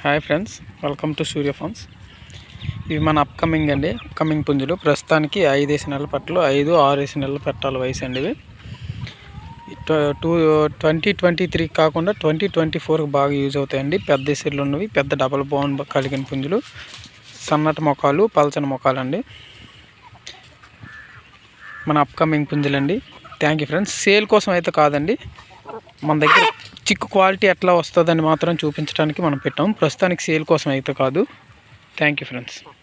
hi friends welcome to Surya phones ఇవి మన upcoming అండి అప్కమింగ్ పుంజులు ప్రస్తుతానికి ఐదు వేసి నెలల పట్టలు ఐదు ఆరు వేసి నెలల పెట్టాల వయసు అండి ఇవి టూ ట్వంటీ ట్వంటీ త్రీ కాకుండా ట్వంటీ ట్వంటీ ఫోర్కి బాగా యూజ్ అవుతాయండి పెద్ద ఇసురులు ఉన్నవి పెద్ద డబల్ బోన్ కలిగిన పుంజులు సన్నటి మొఖాలు పలచని మొఖాలు అండి మన అప్కమింగ్ పుంజులండి థ్యాంక్ యూ ఫ్రెండ్స్ సేల్ కోసం అయితే కాదండి మన దగ్గర చిక్కు క్వాలిటీ ఎట్లా వస్తుందని మాత్రం చూపించడానికి మనం పెట్టాం ప్రస్తుతానికి సేల్ కోసం అయితే కాదు థ్యాంక్ యూ ఫ్రెండ్స్